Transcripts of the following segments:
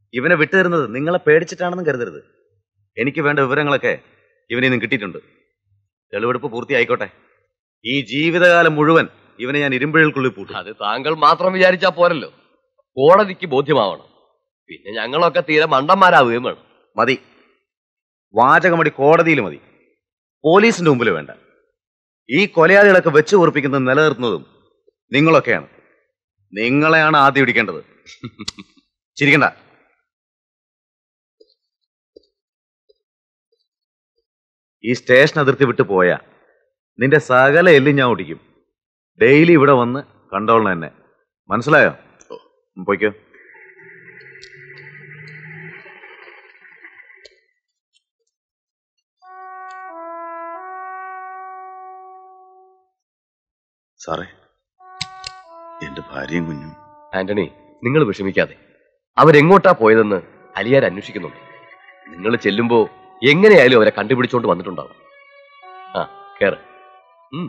ഇവനെ വിട്ടുതരുന്നത് നിങ്ങളെ പേടിച്ചിട്ടാണെന്നും കരുതരുത് എനിക്ക് വേണ്ട വിവരങ്ങളൊക്കെ ഇവനിൽ നിന്ന് കിട്ടിയിട്ടുണ്ട് തെളിവെടുപ്പ് പൂർത്തിയായിക്കോട്ടെ ഈ ജീവിതകാലം മുഴുവൻ ഇവനെ ഞാൻ ഇരുമ്പുഴൽക്കുള്ളിൽ പൂട്ടും അത് താങ്കൾ മാത്രം വിചാരിച്ചാ പോരല്ലോ കോടതിക്ക് ബോധ്യമാവണം പിന്നെ ഞങ്ങളൊക്കെ തീരെ മണ്ടന്മാരാവുകയും വേണം മതി വാചകമടി കോടതിയിൽ മതി പോലീസിന്റെ മുമ്പിൽ വേണ്ട ഈ കൊലയാളികളൊക്കെ വെച്ച് ഉറപ്പിക്കുന്നത് നിലനിർത്തുന്നതും നിങ്ങളൊക്കെയാണ് നിങ്ങളെയാണ് ആദ്യം ഇടിക്കേണ്ടത് ചിരിക്കണ്ട ഈ സ്റ്റേഷൻ അതിർത്തി വിട്ടു പോയാ നിന്റെ സകല എല്ലും ഞാൻ ഓടിക്കും ഡെയിലി ഇവിടെ വന്ന് കണ്ടോളണം എന്നെ മനസ്സിലായോ ഉം, പോയിക്കോ സാറേ എന്റെ ഭാര്യയും കുഞ്ഞും ആന്റണി നിങ്ങൾ വിഷമിക്കാതെ അവരെങ്ങോട്ടാ പോയതെന്ന് അലിയാർ അന്വേഷിക്കുന്നുണ്ട് നിങ്ങൾ ചെല്ലുമ്പോ എങ്ങനെയായാലും അവരെ കണ്ടുപിടിച്ചോണ്ട് വന്നിട്ടുണ്ടാവും ആ കേറ് ഉം.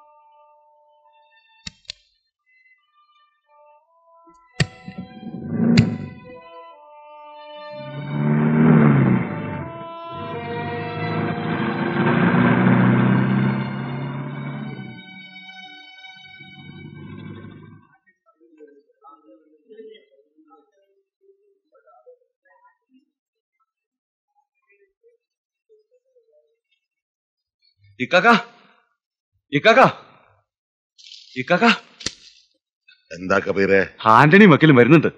ഇക്കാക്ക ഇക്കാക്ക ഇക്കാക്ക എന്താ കബീറെ ആന്റണി മക്കലും വരുന്നുണ്ട്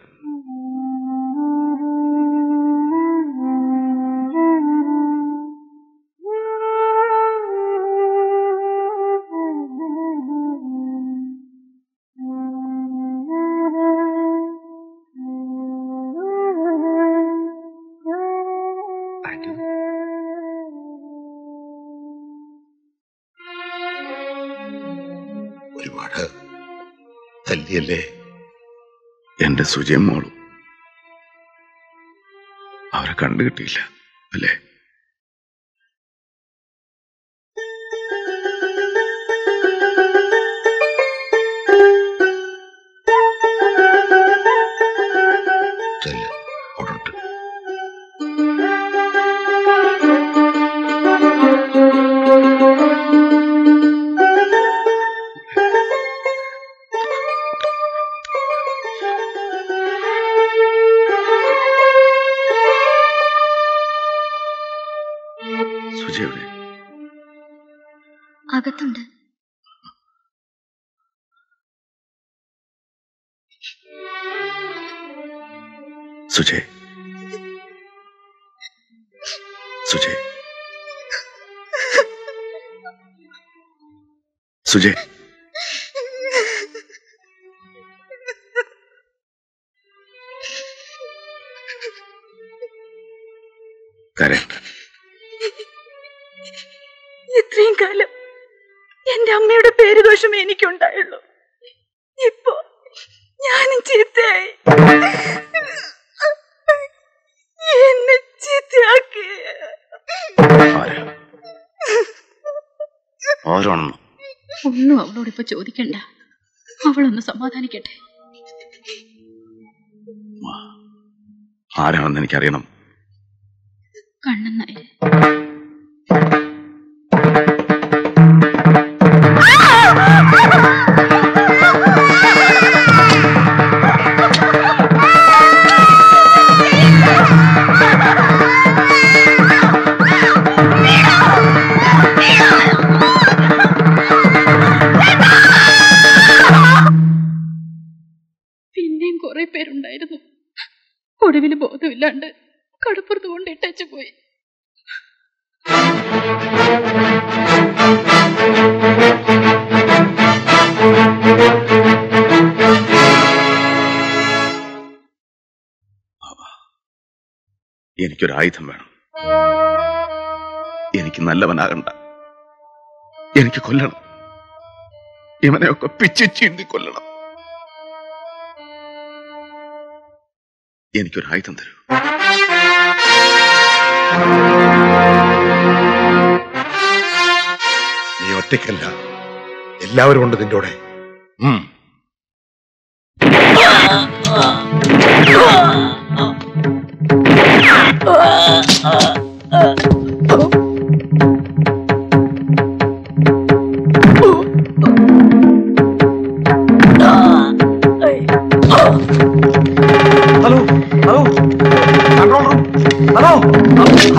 ഒരുപാട് തല്ലിയല്ലേ എന്റെ സുജയം മോളും അവരെ കണ്ടു കിട്ടിയില്ല അല്ലേ ചെല്ല്, അവിടോട്ട്. സുജ എവിടെ അകത്തുണ്ട് സുജയ് സുജയ് സുജയ് കരയണ്ട ഇത്രയും കാലം എന്റെ അമ്മയുടെ പേരുദോഷം എനിക്കുണ്ടായുള്ളൂ ഇപ്പോ ഞാനും ചീത്തയായി എന്നെ ചീത്തയാക്കി ആരാണെന്ന് ഒന്നും അവളോട് ഇപ്പൊ ചോദിക്കണ്ട അവളൊന്ന് സമാധാനിക്കട്ടെ ആരാണെന്ന് എനിക്കറിയണം കണ്ണൻ നായർ പിന്നെയും കുറെ പേരുണ്ടായിരുന്നു ഒടുവിൽ ബോധമില്ലാണ്ട് കടപ്പുറത്ത് കൊണ്ട് ഇട്ടച്ചു പോയി എനിക്കൊരു ആയുധം വേണം എനിക്ക് നല്ലവനാകണ്ട എനിക്ക് കൊല്ലണം ഇവനെയൊക്കെ പിച്ചു ചീന്തി കൊല്ലണം എനിക്കൊരു ആയുധം തരൂ നീ ഒറ്റയ്ക്കല്ല എല്ലാവരും ഉണ്ട് നിന്റെ കൂടെ ഉം.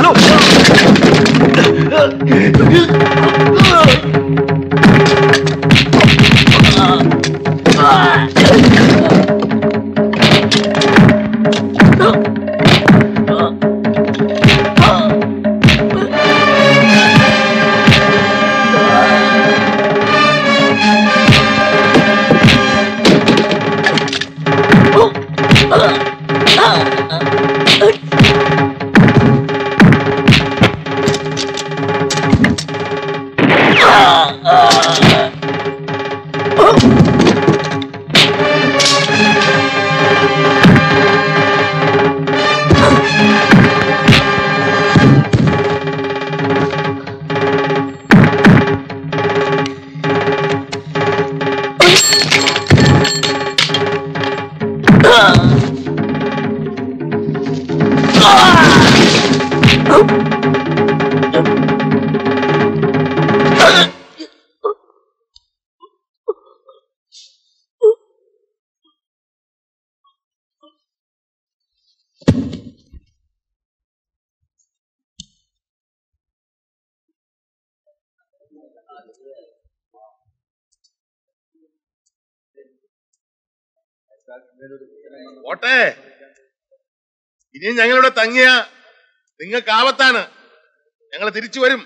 ഓട്ടെ ഇനിയും ഞങ്ങളിവിടെ തങ്ങിയ നിങ്ങൾക്ക് ആപത്താണ് ഞങ്ങൾ തിരിച്ചു വരും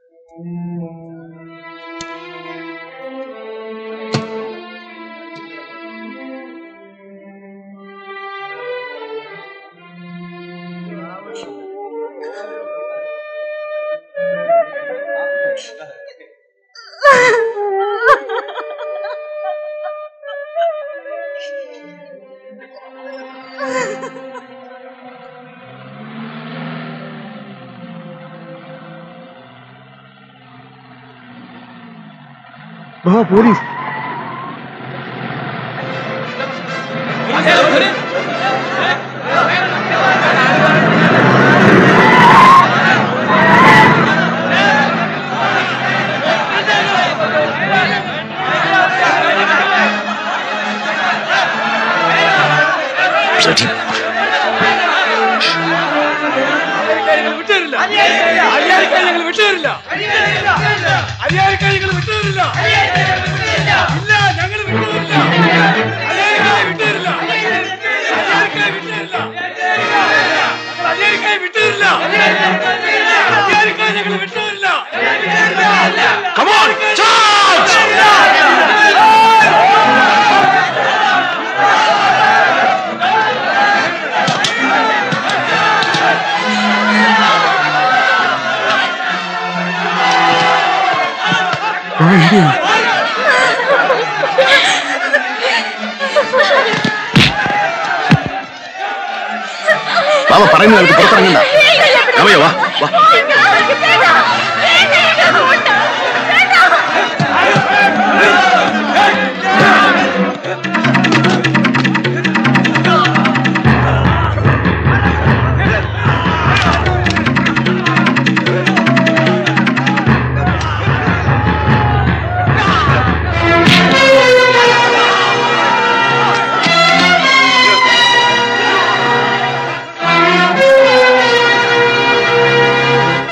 ബാബ പറയുന്ന കാലത്ത് പുറത്തിറങ്ങണ്ട രാമയ്യ വാ വാ ആ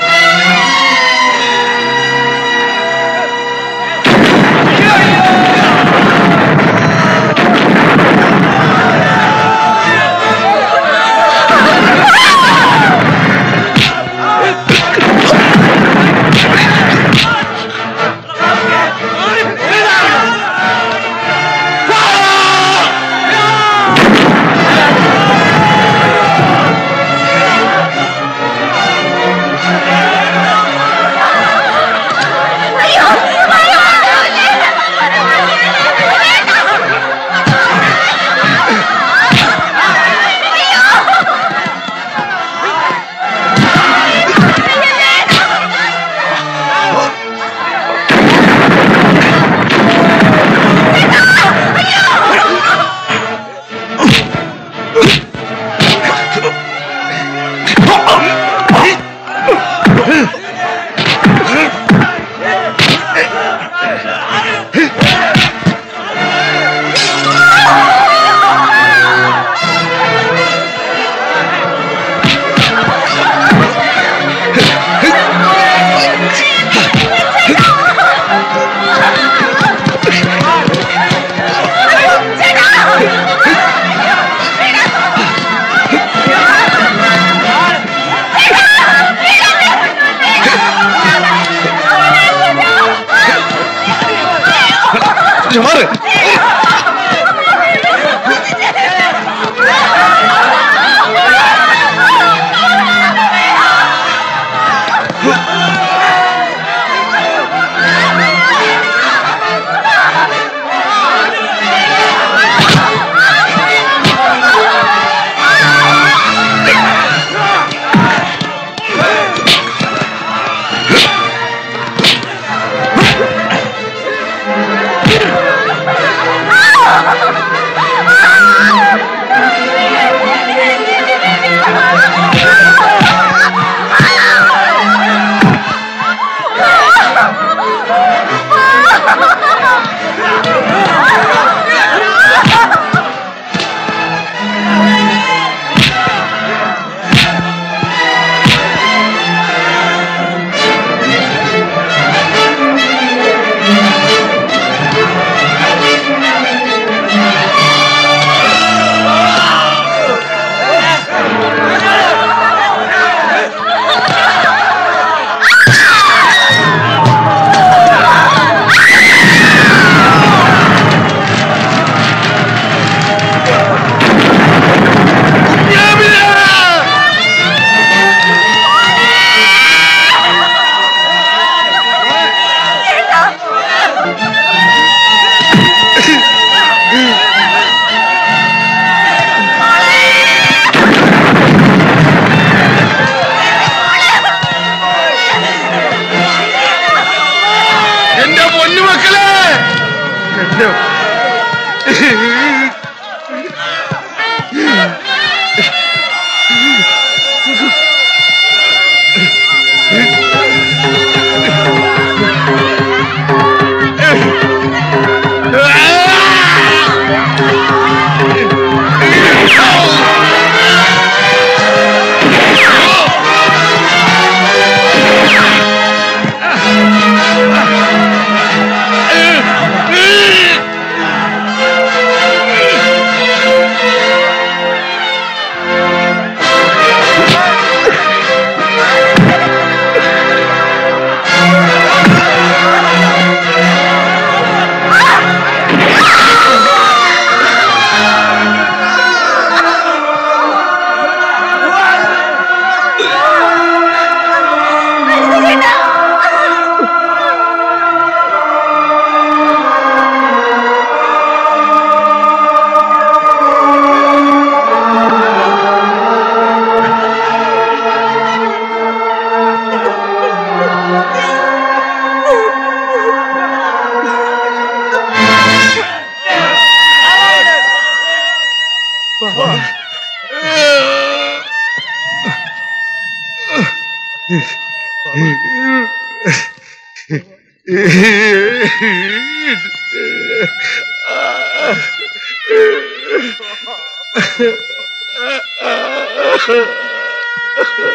ആ